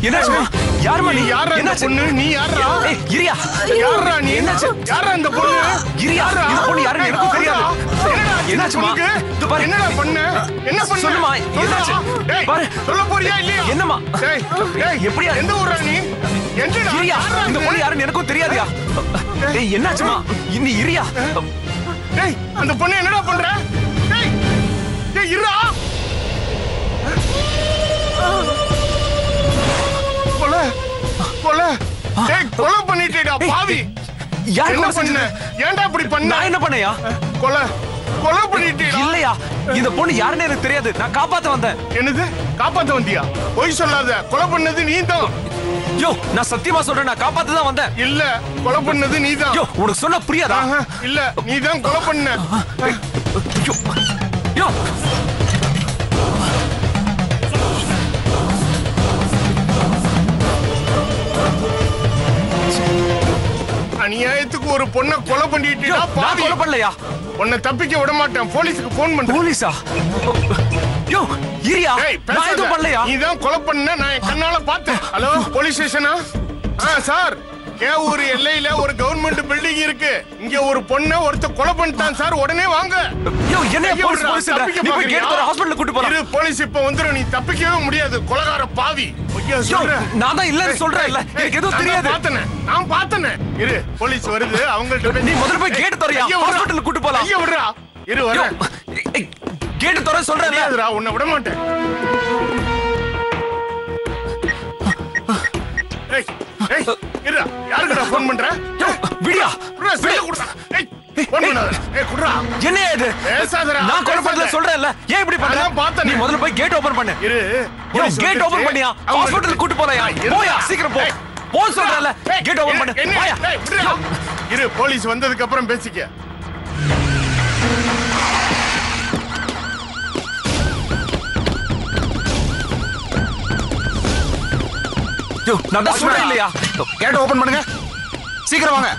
என்னாச்சுமா யாருமா நீ நீ யாரா இந்த என்னாச்சு பொண்ணு நீ யாரா ஏய் இரியா யாரா நீ என்னாச்சு? யாரா இந்த பொண்ணு இரியா யாரா? இந்த பொண்ணு யாருன்னு ஏய், எனக்கும் தெரியாது என்னடா ஆச்சு இந்த என்னாச்சுமா பொண்ணுக்கு? இது பாரு என்னடா பண்ண என்ன பண்ண சொல்லுமா, சொல்லுடா. என்னாச்சு? டேய், பாரு. சொல்ல போறியா இல்லையா என்னம்மா? டேய், டேய், எப்படியா? எந்த ஊரா நீ எங்கடா இரியா யாரா இந்த இது? பொண்ணு யாருன்னு எனக்கும் தெரியாதுயா ஏய் என்னாச்சுமா இன்னி இரியா டேய் அந்த பொண்ணு என்னடா பண்ற டேய் டேய் இருடா கொலை கொலை டேய் கொலை பண்ணிட்டேடா பாவி யார் என்ன கொலை பண்ண செஞ்சது? ஏன்டா இப்படி பண்ண நான் என்ன பண்ணையா கொலை கொலை பண்ணிட்டேடா இல்லையா இந்த பொண்ணு யாருன்னு எனக்கு தெரியாது நான் காப்பாத்த வந்தேன் என்னது காப்பாத்த வந்தியா பொய் சொல்லாத கொலை பண்ணது நீ தான் யோ நான் சத்தியமா சொல்றேன் நான் காப்பாத்த தான் வந்தேன் இல்ல கொலை பண்ணது நீ தான் யோ உனக்கு சொன்னா புரியாதா இல்ல நீ தான் கொலை பண்ண யோ யோ அநியாயத்துக்கு ஒரு பொண்ணை கொலை யோ, பண்ணிட்டீடா நான் பாவி கொலை பண்ணலையா உன்னை தப்பிக்க விட மாட்டேன் போலீஸுக்கு போன் பண்றேன் போலீஸா யோ இரியா ஏய் நான் எதுவும் பேசாத பண்ணலையா நீ தான் கொலை பண்ண நான் என் கண்ணால பார்த்தேன் ஹலோ போலீஸ் ஸ்டேஷனா ஆ சார் ஏன் ஒரு எல்லையில ஒரு கவர்மெண்ட் பில்டிங் இருக்கு இங்க ஒரு பொண்ணை ஒருத்த கொலை பண்ணிட்டான் சார் உடனே வாங்க யோ என்ன கையை போலீஸ் விடுறா, போலீஸ் தப்பிக்க நீ போய் பாக்குறியா? கேட் தர ஹாஸ்பிடல்ல கூட்டி போறா இரு போலீஸ் இப்ப வந்துரும் நீ தப்பிக்கவே முடியாது கொலகார பாவி ஐயா, யோ சொல்றேன். நான் தான் இல்லன்னு சொல்றேன் இல்ல ஏய், எனக்கு எதுவும் நான் தெரியாது தான் பார்த்தேனே, நான் பார்த்தனே இரு போலீஸ் வருது அவங்கள்ட்ட போய் நீ முதல்ல போய் கேட் தரையா கையை விடுறா. ஹாஸ்பிடல்ல கூட்டி போலாம் கையை விடுறா இரு யோ வரேன் கேட் தர சொல்றேன்ல தெரியாதுடா உன்னை விட மாட்டேன் ஏய் ஏய் இருடா யாருக்குடா ஃபோன் பண்ற யோ விடியா குடுறா செல்ல குடுறா ஏய் ஃபோன் பண்ணாத ஏய் குடுறா என்னையா இது பேசாதடா, நான் கொலை பண்ணல பேசாத. சொல்றேன்ல ஏன் இப்படி பண்ற அதான் பார்த்தனே. நீ முதல்ல போய் கேட் ஓபன் பண்ணு இரு யோ போலீஸ் கேட் வந்துருச்சு. ஓபன் பண்ணியா அவங்க- ஹாஸ்பிடல் கூட்டி போலையா ஏய், இருடா. போயா சீக்கிரம் போ ஏய், போ சொல்றேன்ல ஏய், கேட் ஓபன் பண்ணு என்ன- போயா ஏய், விடுடா. இரு போலீஸ் வந்ததுக்கு அப்புறம் பேசிக்க யோ நான் தான் சொல்றேன் இல்லையா கேட் ஓபன் பண்ணுங்க சீக்கிரம் வாங்க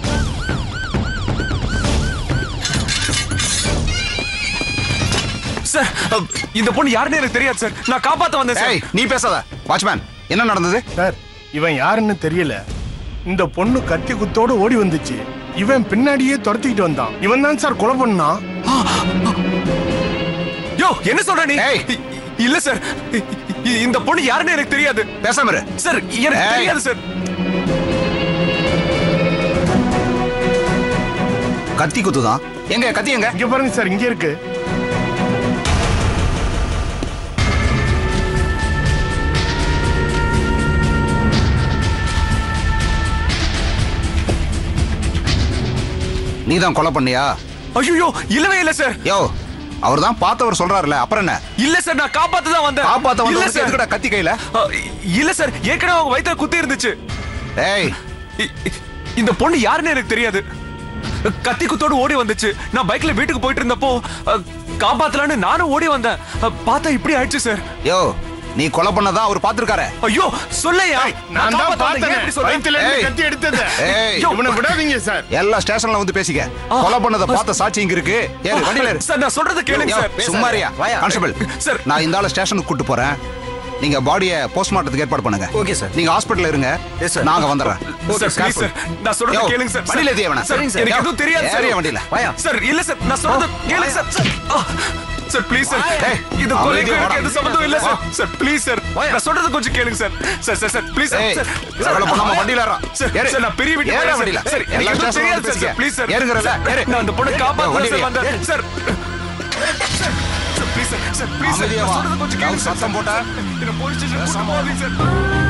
சார் இந்த பொண்ணு யாருன்னு எனக்கு தெரியாது சார் நான் காப்பாத்த வந்தேன் சார் ஏய் நீ பேசாத வாட்ச்மேன் என்ன நடந்தது சார் இவன் யாருன்னு தெரியல இந்த பொண்ணு கத்தி குத்தோட ஓடி வந்துச்சு இவன் பின்னாடியே துரத்திக்கிட்டு வந்தான் இவன் தான் சார் கொலை பண்ணான் யோ என்ன சொல்ற நீ ஏய். இ- இல்ல சார் இ- இ- இந்த பொண்ணு யாருன்னு எனக்கு தெரியாது பேசாம இரு சார் எனக்கு ஏய். தெரியாது சார் கத்தி குத்துதான் எங்க கத்தி எங்க இங்க பாருங்க சார் இங்க இருக்கு நீ தான் கொலை பண்ணியா ஐயோ இல்லவே இல்ல சார் யோ அவர் தான் பார்த்தவர் சொல்றாருல அப்புறம் என்ன இல்ல சார் நான் காப்பாத்த தான் வந்தேன் காப்பாத்த இல்ல வந்து சார் எதுக்குடா கத்தி கையில அ, இல்ல சார் ஏற்கனவே அவங்க வயித்துல குத்தி இருந்துச்சு ஏய் இ- இ- இந்த பொண்ணு யாருன்னு எனக்கு தெரியாது கத்தி குத்தோடு ஓடி வந்துச்சு நான் பைக்ல வீட்டுக்கு போயிட்டு இருந்தப்போ அ, காப்பாத்தலான்னு நானும் ஓடி வந்தேன் அ, பார்த்தா இப்படி ஆயிடுச்சு சார் யோ நீ கொலை பண்ணதான் அவர் பார்த்திருக்காரு ஐயோ சொல்லையா நான் தான் காப்பாத்த வந்தேன். ஏன் பார்த்தேன் இப்படி சொல்ற? வயித்துல இருந்து ஏய். கத்தி எடுத்தது ஏய். இவனை விடாதீங்க சார் எல்லா ஸ்டேஷன்ல வந்து பேசிக்க கொலை பண்ணத பார்த்த சாட்சி இங்க இருக்கு ஏறு வண்டியில ஏறு சார் நான் சொல்றது கேளுங்க யோ, சார் சும்மாரியா கான்ஸ்டபிள் சார். நான் இந்த ஆள ஸ்டேஷனுக்கு கூட்டு போறேன் நீங்க பாடிய போஸ்ட்மார்ட்டத்துக்கு ஏற்பாடு பண்ணுங்க Okay, sir. நீங்க ஹாஸ்பிடல்ல இருங்க நாங்க வந்துடுறேன் சார் please சார் நான் சொல்றது யோ, கேளுங்க சார் வண்டியில ஏத்தி அவனை. சார் சரிங்க சார். எனக்கு யோ, எதுவும் தெரியாது சார் ஏறியா வண்டியில. வாயா. சார் இல்ல சார் நான் சொல்றது கேளுங்க சார் சார் ஆ, சார் ப்ளீஸ் சார் ஏய், இது அவன் கொலைக்கு எங்கேயோ எனக்கு வாடா. எந்த சம்பந்தம் இல்ல சார் வா. சார் ப்ளீஸ் சார் நான் சொல்றது கொஞ்சம் கேளுங்க sir sir sir sir please ஏய், சார் சகல பொண்ணாம வண்டியில ஏறா. சார் ஏறு. சார் நான் பெரிய வீட்டு ஏறு போறேன் வண்டியில. சார் எல்லா எனக்கு எதுவும் ஸ்டேஷன்ல தெரியாது வந்து சார் பேசிக்க. ப்ளீஸ் சார் ஏறுங்கறல, ஏறு. நான் அந்த பொண்ணை காப்பாத்த வண்டியில சார் ஏறு. வந்தேன் sir sir sir please sir sir please sir அமைதியா நான் வா. சொல்றது கொஞ்சம் கேளுங்க சார் சத்தம் போட்டா? என்ன போலீஸ் ஸ்டேஷன் கூட்டு போகாதீங்க சார்